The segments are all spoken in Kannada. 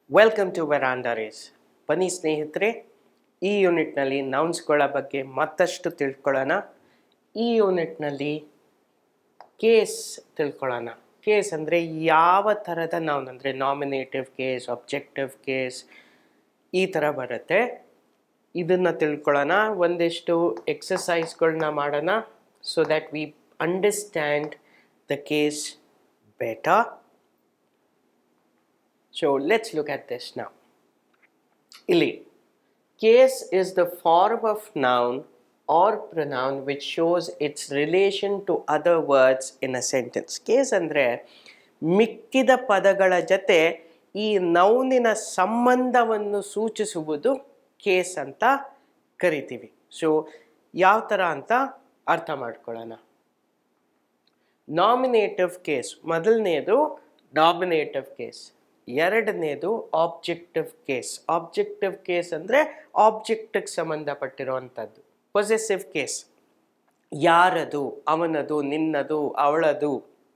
ವೆಲ್ಕಮ್ ಟು ವೆರಾಂಡಾ ರೇಸ್ ಬನ್ನಿ ಸ್ನೇಹಿತರೆ ಈ ಯೂನಿಟ್ನಲ್ಲಿ ನೌನ್ಸ್ಗಳ ಬಗ್ಗೆ ಮತ್ತಷ್ಟು ತಿಳ್ಕೊಳ್ಳೋಣ ಈ ಯೂನಿಟ್ನಲ್ಲಿ ಕೇಸ್ ತಿಳ್ಕೊಳ್ಳೋಣ ಕೇಸ್ ಅಂದರೆ ಯಾವ ಥರದ ನೌನ್ ಅಂದರೆ ನಾಮಿನೇಟಿವ್ ಕೇಸ್ ಆಬ್ಜೆಕ್ಟಿವ್ ಕೇಸ್ ಈ ಥರ ಬರುತ್ತೆ ಇದನ್ನು ತಿಳ್ಕೊಳ್ಳೋಣ ಒಂದಿಷ್ಟು ಎಕ್ಸಸೈಸ್ಗಳನ್ನ ಮಾಡೋಣ so that we understand the case better so let's look at this ನಾವು ಇಲ್ಲಿ case is the form of noun or pronoun which shows its relation to other words in a sentence case ಅಂದರೆ ಮಿಕ್ಕಿದ ಪದಗಳ ಜೊತೆ ಈ ನೌನಿನ ಸಂಬಂಧವನ್ನು ಸೂಚಿಸುವುದು ಕೇಸ್ ಅಂತ ಕರಿತೀವಿ ಸೊ ಯಾವ ಥರ ಅಂತ ಅರ್ಥ ಮಾಡ್ಕೊಳ್ಳೋಣ ನಾಮಿನೇಟಿವ್ ಕೇಸ್ ಮೊದಲನೇದು ನಾಮಿನೇಟಿವ್ ಕೇಸ್ ಎರಡನೇದು ಆಬ್ಜೆಕ್ಟಿವ್ ಕೇಸ್ ಆಬ್ಜೆಕ್ಟಿವ್ ಕೇಸ್ ಅಂದರೆ ಆಬ್ಜೆಕ್ಟಿಗೆ ಸಂಬಂಧಪಟ್ಟಿರುವಂಥದ್ದು ಪೊಸೆಸಿವ್ ಕೇಸ್ ಯಾರದು ಅವನದು ನಿನ್ನದು ಅವಳದು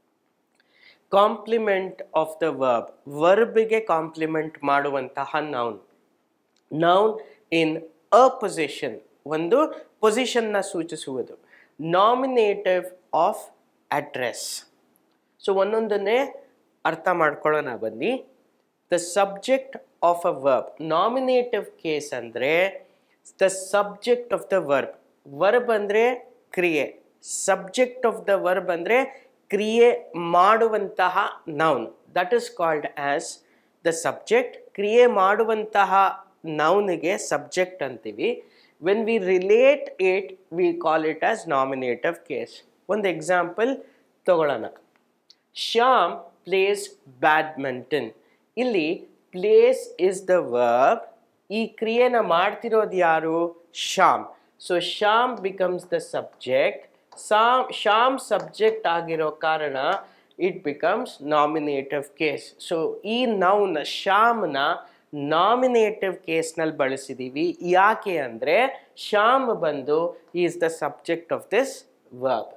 ಕಾಂಪ್ಲಿಮೆಂಟ್ ಆಫ್ ದ ವರ್ಬ್ ವರ್ಬಿಗೆ ಕಾಂಪ್ಲಿಮೆಂಟ್ ಮಾಡುವಂತಹ noun noun in a position ಒಂದು ಪೊಸಿಷನ್ನ ಸೂಚಿಸುವುದು ನಾಮಿನೇಟಿವ್ ಆಫ್ ಅಡ್ರೆಸ್ ಸೊ ಒಂದೊಂದನ್ನೇ ಅರ್ಥ ಮಾಡ್ಕೊಳ್ಳೋಣ ಬನ್ನಿ the subject of a verb nominative case ಅಂದರೆ the subject of the verb verb ಅಂದರೆ ಕ್ರಿಯೆ ಸಬ್ಜೆಕ್ಟ್ ಆಫ್ ದ ವರ್ಬ್ ಅಂದರೆ ಕ್ರಿಯೆ ಮಾಡುವಂತಹ noun that is called as the subject ಕ್ರಿಯೆ ಮಾಡುವಂತಹ ನೌನಿಗೆ ಸಬ್ಜೆಕ್ಟ್ ಅಂತೀವಿ when we relate it we call it as nominative case ಒಂದು ಎಕ್ಸಾಂಪಲ್ ತಗೊಳ್ಳೋಣ ಶ್ಯಾಮ್ ಪ್ಲೇಸ್ ಬ್ಯಾಡ್ಮಿಂಟನ್ ಇಲ್ಲಿ ಪ್ಲೇಸ್ ಇಸ್ ದ ವರ್ಬ್ ಈ ಕ್ರಿಯೆನ ಮಾಡ್ತಿರೋದು ಯಾರು Shyam so Shyam becomes the subject ಸಾಮ್ ಶ್ಯಾಮ್ ಸಬ್ಜೆಕ್ಟ್ ಆಗಿರೋ ಕಾರಣ it becomes nominative case so ಈ ನೌನ್ ಶ್ಯಾಮ್ನ ನಾಮಿನೇಟಿವ್ ಕೇಸ್ನಲ್ಲಿ ಬಳಸಿದ್ದೀವಿ ಯಾಕೆ ಅಂದರೆ ಶ್ಯಾಮ್ ಬಂದು is the subject of this verb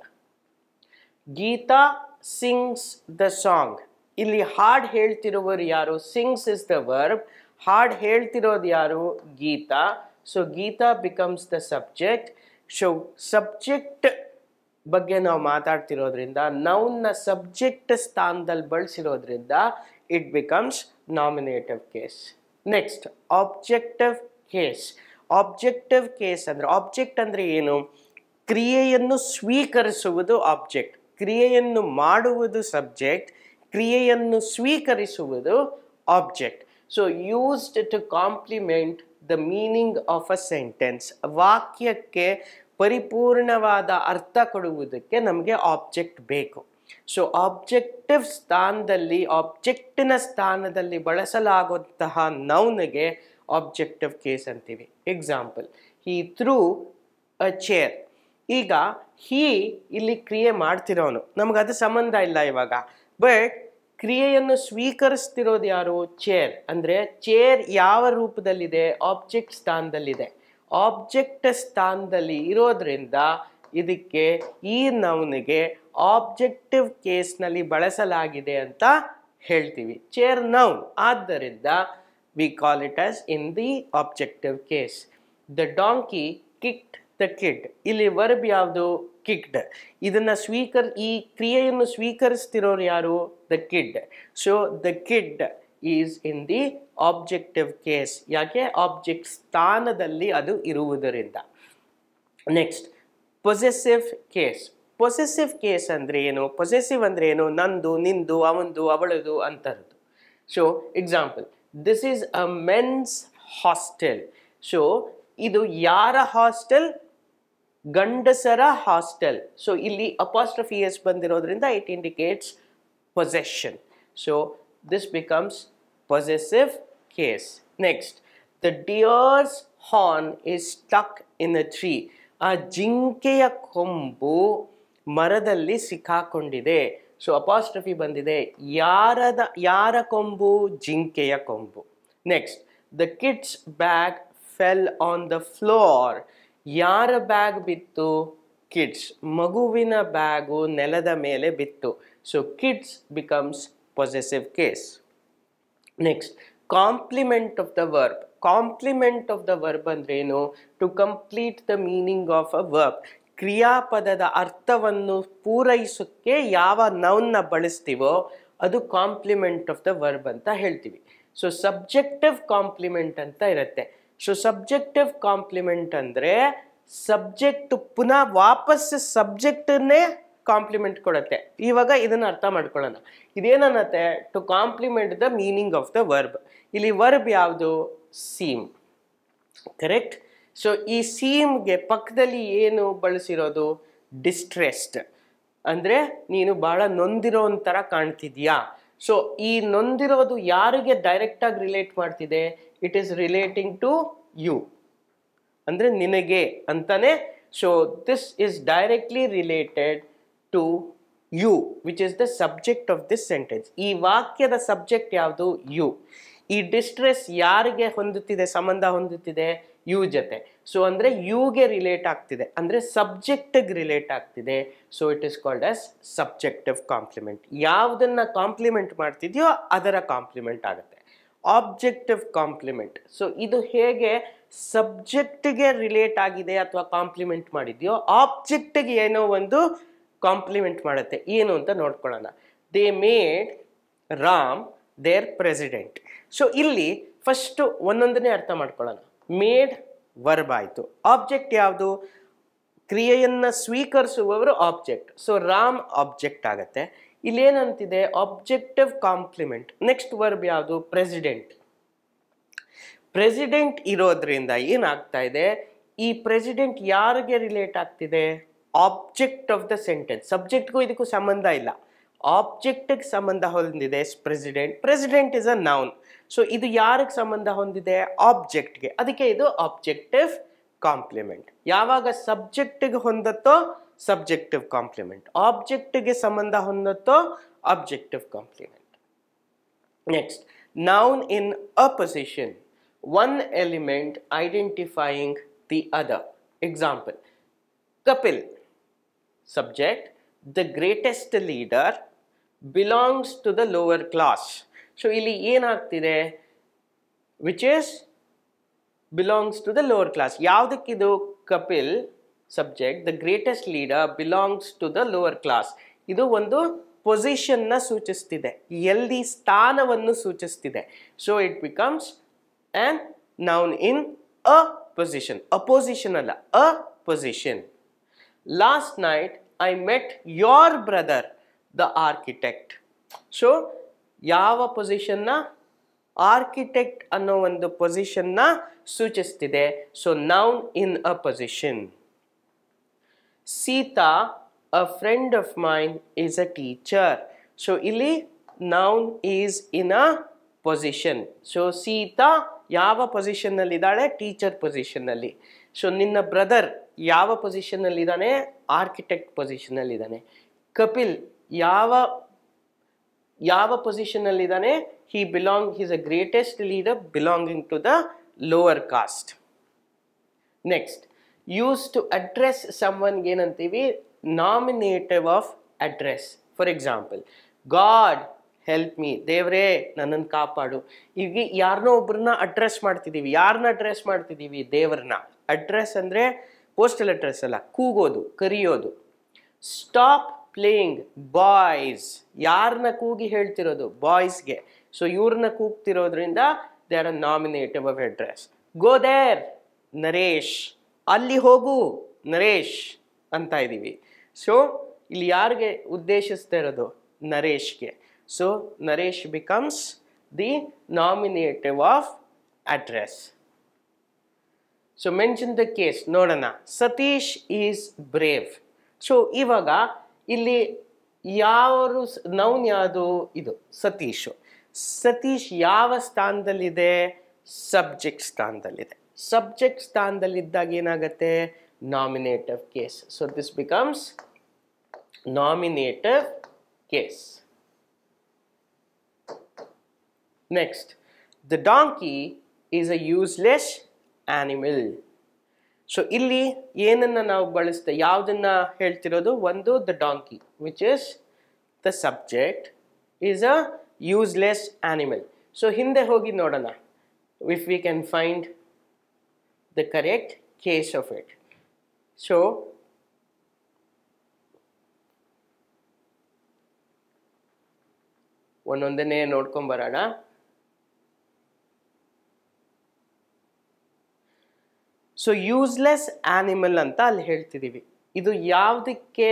Geeta sings the song ಇಲ್ಲಿ ಹಾಡ್ ಹೇಳ್ತಿರುವವರು ಯಾರು ಸಿಂಗ್ಸ್ ಇಸ್ ದ ವರ್ಬ್ ಹಾಡ್ ಹೇಳ್ತಿರೋದು ಯಾರು Geeta so Geeta becomes the subject so subject ಬಗ್ಗೆ ನಾವು ಮಾತಾಡ್ತಿರೋದ್ರಿಂದ ನೌನ್ನ ಸಬ್ಜೆಕ್ಟ್ ಸ್ಥಾನದಲ್ಲಿ ಬಳಸಿರೋದ್ರಿಂದ it becomes nominative case next objective case objective case ಅಂದರೆ ಆಬ್ಜೆಕ್ಟ್ ಅಂದರೆ ಏನು ಕ್ರಿಯೆಯನ್ನು ಸ್ವೀಕರಿಸುವುದು ಆಬ್ಜೆಕ್ಟ್ ಕ್ರಿಯೆಯನ್ನು ಮಾಡುವುದು ಸಬ್ಜೆಕ್ಟ್ ಕ್ರಿಯೆಯನ್ನು ಸ್ವೀಕರಿಸುವುದು object so used to complement the meaning of a sentence ವಾಕ್ಯಕ್ಕೆ ಪರಿಪೂರ್ಣವಾದ ಅರ್ಥ ಕೊಡುವುದಕ್ಕೆ ನಮಗೆ ಆಬ್ಜೆಕ್ಟ್ ಬೇಕು ಸೊ ಆಬ್ಜೆಕ್ಟಿವ್ ಸ್ಥಾನದಲ್ಲಿ ಆಬ್ಜೆಕ್ಟಿನ ಸ್ಥಾನದಲ್ಲಿ ಬಳಸಲಾಗುವಂತಹ ನೌನಿಗೆ ಆಬ್ಜೆಕ್ಟಿವ್ ಕೇಸ್ ಅಂತೀವಿ example he threw a chair ಈಗ ಹೀ ಇಲ್ಲಿ ಕ್ರಿಯೆ ಮಾಡ್ತಿರೋನು ನಮ್ಗೆ ಅದು ಸಂಬಂಧ ಇಲ್ಲ ಇವಾಗ ಬಟ್ ಕ್ರಿಯೆಯನ್ನು ಸ್ವೀಕರಿಸ್ತಿರೋದು ಯಾರು ಚೇರ್ ಅಂದರೆ ಚೇರ್ ಯಾವ ರೂಪದಲ್ಲಿದೆ ಆಬ್ಜೆಕ್ಟ್ ಸ್ಥಾನದಲ್ಲಿದೆ ಆಬ್ಜೆಕ್ಟ್ ಸ್ಥಾನದಲ್ಲಿ ಇರೋದ್ರಿಂದ ಇದಕ್ಕೆ ಈ ನೌನಿಗೆ ಆಬ್ಜೆಕ್ಟಿವ್ ಕೇಸ್ನಲ್ಲಿ ಬಳಸಲಾಗಿದೆ ಅಂತ ಹೇಳ್ತೀವಿ ಚೇರ್ ನೌನ್ ಆದ್ದರಿಂದ we call it as in the objective case the donkey kicked the kid ಇಲ್ಲಿ ವರ್ಬ್ ಯಾವುದು ಕಿಕ್ಡ್ ಇದನ್ನ ಸ್ವೀಕರ್ ಈ ಕ್ರಿಯೆಯನ್ನು ಸ್ವೀಕರಿಸ್ತಿರೋರು ಯಾರು the kid so the kid is in the objective case ಯಾಕೆ ಆಬ್ಜೆಕ್ಟ್ ಸ್ಥಾನದಲ್ಲಿ ಅದು ಇರುವುದರಿಂದ next possessive case possessive case ಅಂದರೆ ಏನು ಪೊಸೆಸಿವ್ ಅಂದರೆ ಏನು ನಂದು ನಿಂದು ಅವಂದು ಅವಳದು ಅಂತರದ್ದು so example this is a men's hostel so ಇದು ಯಾರ ಹಾಸ್ಟೆಲ್ ಗಂಡಸರ ಹಾಸ್ಟೆಲ್ ಸೊ ಇಲ್ಲಿ ಅಪಾಸ್ಟ್ರಫಿ ಎಸ್ ಬಂದಿರೋದ್ರಿಂದ it indicates possession so this becomes possessive case next the deer's horn is stuck in a tree ಆ ಜಿಂಕೆಯ ಕೊಂಬು ಮರದಲ್ಲಿ ಸಿಕ್ಕಾಕೊಂಡಿದೆ ಸೊ ಅಪಾಸ್ಟ್ರಫಿ ಬಂದಿದೆ ಯಾರದ ಯಾರ ಕೊಂಬು ಜಿಂಕೆಯ ಕೊಂಬು next the kid's bag fell on the floor ಯಾರ ಬ್ಯಾಗ್ ಬಿತ್ತು ಕಿಡ್ಸ್ ಮಗುವಿನ ಬ್ಯಾಗು ನೆಲದ ಮೇಲೆ ಬಿತ್ತು so kid's becomes possessive case next complement of the verb complement of the verb ಅಂದ್ರೆ ಏನು to complete the meaning of a verb ಕ್ರಿಯಾಪದದ ಅರ್ಥವನ್ನು ಪೂರೈಸೋಕ್ಕೆ ಯಾವ ನೌನ್ನ ಬಳಸ್ತೀವೋ ಅದು ಕಾಂಪ್ಲಿಮೆಂಟ್ ಆಫ್ ದ ವರ್ಬ್ ಅಂತ ಹೇಳ್ತೀವಿ ಸೊ ಸಬ್ಜೆಕ್ಟಿವ್ ಕಾಂಪ್ಲಿಮೆಂಟ್ ಅಂತ ಇರುತ್ತೆ ಸೊ ಸಬ್ಜೆಕ್ಟಿವ್ ಕಾಂಪ್ಲಿಮೆಂಟ್ ಅಂದ್ರೆ ಸಬ್ಜೆಕ್ಟ್ ಪುನಃ ವಾಪಸ್ ಸಬ್ಜೆಕ್ಟನ್ನೇ ಕಾಂಪ್ಲಿಮೆಂಟ್ ಕೊಡುತ್ತೆ ಇವಾಗ ಇದನ್ನ ಅರ್ಥ ಮಾಡ್ಕೊಳ್ಳೋಣ ಇದೇನನ್ನತ್ತೆ to complement the meaning of the verb ಇಲ್ಲಿ ವರ್ಬ್ ಯಾವುದು ಸೀಮ್ ಕರೆಕ್ಟ್ ಸೊ ಈ ಸೀಮ್ಗೆ ಪಕ್ಕದಲ್ಲಿ ಏನು ಬಳಸಿರೋದು ಡಿಸ್ಟ್ರೆಸ್ಡ್ ಅಂದರೆ ನೀನು ಬಹಳ ನೊಂದಿರೋ ಥರ ಕಾಣ್ತಿದ್ಯಾ ಸೊ ಈ ನೊಂದಿರೋದು ಯಾರಿಗೆ ಡೈರೆಕ್ಟಾಗಿ ರಿಲೇಟ್ ಮಾಡ್ತಿದೆ it is relating to you ಅಂದರೆ ನಿನಗೆ ಅಂತಾನೆ so this is directly related to you which is the subject of this sentence ಈ ವಾಕ್ಯದ ಸಬ್ಜೆಕ್ಟ್ ಯಾವುದು ಯು ಈ ಡಿಸ್ಟ್ರೆಸ್ ಯಾರಿಗೆ ಹೊಂದುತ್ತಿದೆ ಸಂಬಂಧ ಹೊಂದುತ್ತಿದೆ ಯು ಜೊತೆ ಸೊ ಅಂದರೆ ಯುಗೆ ರಿಲೇಟ್ ಆಗ್ತಿದೆ ಅಂದರೆ ಸಬ್ಜೆಕ್ಟಿಗೆ ರಿಲೇಟ್ ಆಗ್ತಿದೆ so it is called as subjective complement ಯಾವುದನ್ನ ಕಾಂಪ್ಲಿಮೆಂಟ್ ಮಾಡ್ತಿದೆಯೋ ಅದರ ಕಾಂಪ್ಲಿಮೆಂಟ್ ಆಗುತ್ತೆ ಆಬ್ಜೆಕ್ಟಿವ್ ಕಾಂಪ್ಲಿಮೆಂಟ್ ಸೊ ಇದು ಹೇಗೆ ಸಬ್ಜೆಕ್ಟ್ಗೆ ರಿಲೇಟ್ ಆಗಿದೆ ಅಥವಾ ಕಾಂಪ್ಲಿಮೆಂಟ್ ಮಾಡಿದೆಯೋ ಆಬ್ಜೆಕ್ಟ್ಗೆ ಏನೋ ಒಂದು ಕಾಂಪ್ಲಿಮೆಂಟ್ ಮಾಡುತ್ತೆ ಏನು ಅಂತ ನೋಡ್ಕೊಳ್ಳೋಣ they made Ram their president so ಇಲ್ಲಿ ಫಸ್ಟು ಒಂದೊಂದನೇ ಅರ್ಥ ಮಾಡ್ಕೊಳ್ಳೋಣ ಮೇಡ್ ವರ್ಬ್ ಆಯಿತು ಆಬ್ಜೆಕ್ಟ್ ಯಾವುದು ಕ್ರಿಯೆಯನ್ನು ಸ್ವೀಕರಿಸುವವರು ಆಬ್ಜೆಕ್ಟ್ ಸೊ ರಾಮ್ ಆಬ್ಜೆಕ್ಟ್ ಆಗತ್ತೆ ಇಲ್ಲೇನಂತಿದೆ ಆಬ್ಜೆಕ್ಟಿವ್ ಕಾಂಪ್ಲಿಮೆಂಟ್ ನೆಕ್ಸ್ಟ್ ವರ್ಬ್ ಯಾವುದು ಪ್ರೆಸಿಡೆಂಟ್ ಪ್ರೆಸಿಡೆಂಟ್ ಇರೋದ್ರಿಂದ ಏನಾಗ್ತಾ ಇದೆ ಈ ಪ್ರೆಸಿಡೆಂಟ್ ಯಾರಿಗೆ ರಿಲೇಟ್ ಆಗ್ತಿದೆ ಆಬ್ಜೆಕ್ಟ್ ಆಫ್ ದ ಸೆಂಟೆನ್ಸ್ ಸಬ್ಜೆಕ್ಟ್ಗೂ ಇದಕ್ಕೂ ಸಂಬಂಧ ಇಲ್ಲ ಆಬ್ಜೆಕ್ಟಿಗೆ ಸಂಬಂಧ ಹೊಂದಿದೆ president president is a noun so ಇದು ಯಾರಿಗೆ ಸಂಬಂಧ ಹೊಂದಿದೆ ಆಬ್ಜೆಕ್ಟ್ಗೆ ಅದಕ್ಕೆ ಇದು ಆಬ್ಜೆಕ್ಟಿವ್ ಕಾಂಪ್ಲಿಮೆಂಟ್ ಯಾವಾಗ ಸಬ್ಜೆಕ್ಟಿಗೆ ಹೊಂದತ್ತೋ ಸಬ್ಜೆಕ್ಟಿವ್ ಕಾಂಪ್ಲಿಮೆಂಟ್ ಆಬ್ಜೆಕ್ಟ್ಗೆ ಸಂಬಂಧ ಹೊಂದತ್ತೋ objective complement next noun in a position one element identifying the other example Kapil subject the greatest leader belongs to the lower class so ಇಲ್ಲಿ ಏನಾಗ್ತಿದೆ which is belongs to the lower class ಯಾವುದಕ್ಕಿದು Kapil subject the greatest leader belongs to the lower class ಇದು ಒಂದು ಪೊಸಿಷನ್ನ ಸೂಚಿಸ್ತಿದೆ ಎಲ್ಲಿ ಸ್ಥಾನವನ್ನು ಸೂಚಿಸ್ತಿದೆ so it becomes and noun in a position apposition ಅಲ್ಲ a position last night I met your brother the architect so ಯಾವ ಪೊಸಿಷನ್ನ ಆರ್ಕಿಟೆಕ್ಟ್ ಅನ್ನೋ ಒಂದು ಪೊಸಿಷನ್ನ ಸೂಚಿಸ್ತಿದೆ so noun in a position Sita a friend of mine is a teacher so ಇಲ್ಲಿ noun is in a position so Sita ಯಾವ ಪೊಸಿಷನ್ನಲ್ಲಿ ಇದ್ದಾಳೆ ಟೀಚರ್ ಪೊಸಿಷನ್ನಲ್ಲಿ ಸೊ ನಿನ್ನ ಬ್ರದರ್ ಯಾವ ಪೊಸಿಷನ್ನಲ್ಲಿ ಇದ್ದಾನೆ ಆರ್ಕಿಟೆಕ್ಟ್ ಪೊಸಿಷನ್ನಲ್ಲಿ ಇದ್ದಾನೆ ಕಪಿಲ್ ಯಾವ ಯಾವ ಪೊಸಿಷನ್ನಲ್ಲಿ ಇದ್ದಾನೆ he belong his a greatest leader belonging to the lower caste next use to address ಸಮ್ವನ್ಗೆ ಏನಂತೀವಿ nominative of address for example God help me ದೇವ್ರೇ ನನ್ನನ್ನು ಕಾಪಾಡು ಈಗ ಯಾರನ್ನೋ ಒಬ್ರನ್ನ ಅಡ್ರೆಸ್ ಮಾಡ್ತಿದ್ದೀವಿ ಯಾರನ್ನ ಅಡ್ರೆಸ್ ಮಾಡ್ತಿದ್ದೀವಿ ದೇವ್ರನ್ನ ಅಡ್ರೆಸ್ ಅಂದರೆ ಪೋಸ್ಟಲ್ ಅಡ್ರೆಸ್ ಅಲ್ಲ ಕೂಗೋದು ಕರಿಯೋದು ಸ್ಟಾಪ್ ಪ್ಲೇಯಿಂಗ್ ಬಾಯ್ಸ್ ಯಾರನ್ನ ಕೂಗಿ ಹೇಳ್ತಿರೋದು ಬಾಯ್ಸ್ಗೆ ಸೊ ಇವ್ರನ್ನ ಕೂಗ್ತಿರೋದ್ರಿಂದ they are a nominative of address go there Naresh ಅಲ್ಲಿ ಹೋಗು ನರೇಶ್ ಅಂತ ಇದ್ದೀವಿ ಸೊ ಇಲ್ಲಿ ಯಾರಿಗೆ ಉದ್ದೇಶಿಸ್ತಾ ಇರೋದು ನರೇಶ್ಗೆ so Naresh becomes the nominative of address so mention the case ನೋಡೋಣ ಸತೀಶ್ ಈಸ್ ಬ್ರೇವ್ ಸೊ ಇವಾಗ ಇಲ್ಲಿ ಯಾರು ನೌನ್ ಯಾವುದು ಇದು ಸತೀಶು ಸತೀಶ್ ಯಾವ ಸ್ಥಾನದಲ್ಲಿದೆ ಸಬ್ಜೆಕ್ಟ್ ಸ್ಥಾನದಲ್ಲಿದೆ ಸಬ್ಜೆಕ್ಟ್ ಸ್ಥಾನದಲ್ಲಿದ್ದಾಗ ಏನಾಗುತ್ತೆ nominative case so this becomes nominative case next the donkey is a useless animal so ಇಲ್ಲಿ ಏನನ್ನ ನಾವು ಬಳಸ್ತೇವೆ ಯಾವುದನ್ನ ಹೇಳ್ತಿರೋದು ಒಂದು the donkey which is the subject is a useless animal so ಹಿಂದೆ ಹೋಗಿ ನೋಡೋಣ if we can find the correct case of it so ಒಂದೊಂದನ್ನೇ ನೋಡ್ಕೊಂಬರೋಣ ಸೊ ಯೂಸ್ಲೆಸ್ ಆನಿಮಲ್ ಅಂತ ಅಲ್ಲಿ ಹೇಳ್ತಿದ್ದೀವಿ ಇದು ಯಾವುದಕ್ಕೆ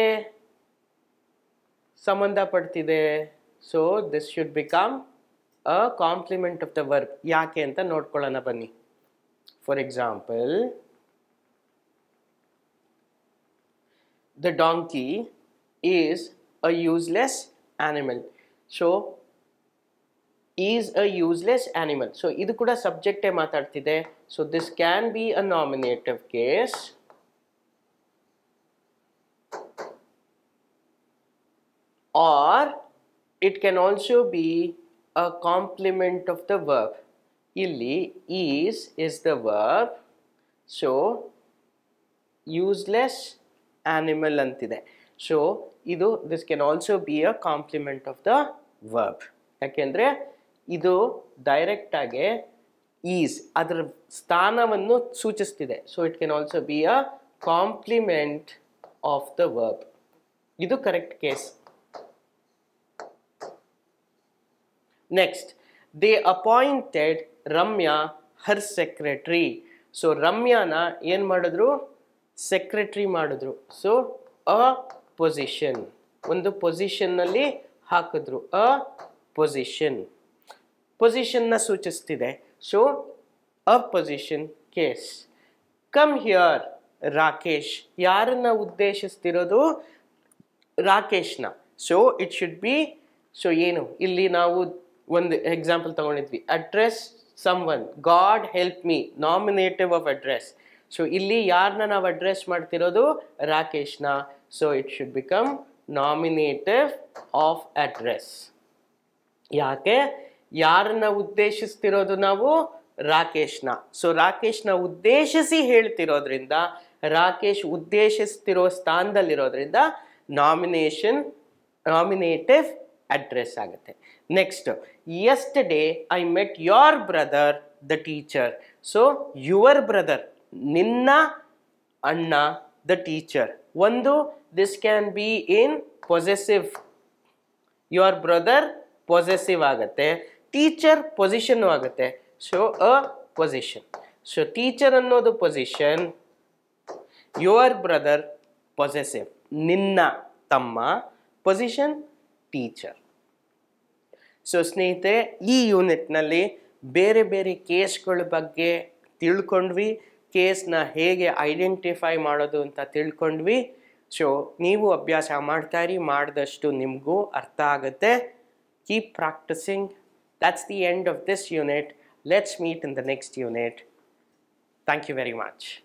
ಸಂಬಂಧಪಡ್ತಿದೆ so this should become a complement of the verb ಯಾಕೆ ಅಂತ ನೋಡ್ಕೊಳ್ಳೋಣ ಬನ್ನಿ for example the donkey is a useless animal so is a useless animal so ಇದು ಕೂಡ ಸಬ್ಜೆಕ್ಟೇ ಮಾತಾಡ್ತಿದೆ so this can be a nominative case or it can also be a complement of the verb. Illi is is the verb. So useless animal antide. So ಇದು this can also be a complement of the verb. ಯಾಕೆಂದ್ರೆ ಇದು ಡೈರೆಕ್ಟ್ ಆಗಿ ಈಸ್ ಅದರ ಸ್ಥಾನವನ್ನು ಸೂಚಿಸ್ತಿದೆ so it can also be a complement of the verb ಇದು correct case next they appointed Ramya her secretary so ರಮ್ಯಾನ ಏನು ಮಾಡಿದ್ರು ಸೆಕ್ರೆಟ್ರಿ ಮಾಡಿದ್ರು ಸೊ ಅ ಪೊಸಿಷನ್ ಒಂದು ಪೊಸಿಷನ್ನಲ್ಲಿ ಹಾಕಿದ್ರು ಅ ಪೊಸಿಷನ್ ಪೊಸಿಷನ್ನ ಸೂಚಿಸ್ತಿದೆ so a position case come here Rakesh ಯಾರನ್ನ ಉದ್ದೇಶಿಸ್ತಿರೋದು ರಾಕೇಶ್ನ so it should be so ಏನು ಇಲ್ಲಿ ನಾವು ಒಂದು ಎಕ್ಸಾಂಪಲ್ ತಗೊಂಡಿದ್ವಿ address someone God help me nominative of address so ಇಲ್ಲಿ ಯಾರನ್ನ ನಾವು ಅಡ್ರೆಸ್ ಮಾಡ್ತಿರೋದು ರಾಕೇಶ್ನ so it should become nominative of address ಯಾಕೆ ಯಾರನ್ನ ಉದ್ದೇಶಿಸ್ತಿರೋದು ನಾವು ರಾಕೇಶ್ನ ಸೊ ರಾಕೇಶ್ನ ಉದ್ದೇಶಿಸಿ ಹೇಳ್ತಿರೋದ್ರಿಂದ ರಾಕೇಶ್ ಉದ್ದೇಶಿಸ್ತಿರೋ ಸ್ಥಾನದಲ್ಲಿರೋದ್ರಿಂದ ನಾಮಿನೇಷನ್ ನಾಮಿನೇಟಿವ್ ಅಡ್ರೆಸ್ ಆಗುತ್ತೆ next yesterday I met your brother the teacher so your brother ನಿನ್ನ ಅಣ್ಣ ದ ಟೀಚರ್ ಒಂದು this can be in possessive your brother possessive ಆಗುತ್ತೆ ಟೀಚರ್ ಪೊಸಿಷನ್ನು ಆಗುತ್ತೆ so a position so teacher ಅನ್ನೋದು ಪೊಸಿಷನ್ ಯುವರ್ ಬ್ರದರ್ ಪೊಸೆಸಿವ್ ನಿನ್ನ ತಮ್ಮ ಪೊಸಿಷನ್ ಟೀಚರ್ ಸೊ ಸ್ನೇಹಿತರೆ ಈ ಯೂನಿಟ್ನಲ್ಲಿ ಬೇರೆ ಬೇರೆ ಕೇಸ್ಗಳ ಬಗ್ಗೆ ತಿಳ್ಕೊಂಡ್ವಿ ಕೇಸ್ನ ಹೇಗೆ ಐಡೆಂಟಿಫೈ ಮಾಡೋದು ಅಂತ ತಿಳ್ಕೊಂಡ್ವಿ ಸೊ ನೀವು ಅಭ್ಯಾಸ ಮಾಡ್ತಾರಿ ಮಾಡಿದಷ್ಟು ನಿಮಗೂ ಅರ್ಥ ಆಗುತ್ತೆ keep practising that's the end of this unit. Let's meet in the next unit. Thank you very much.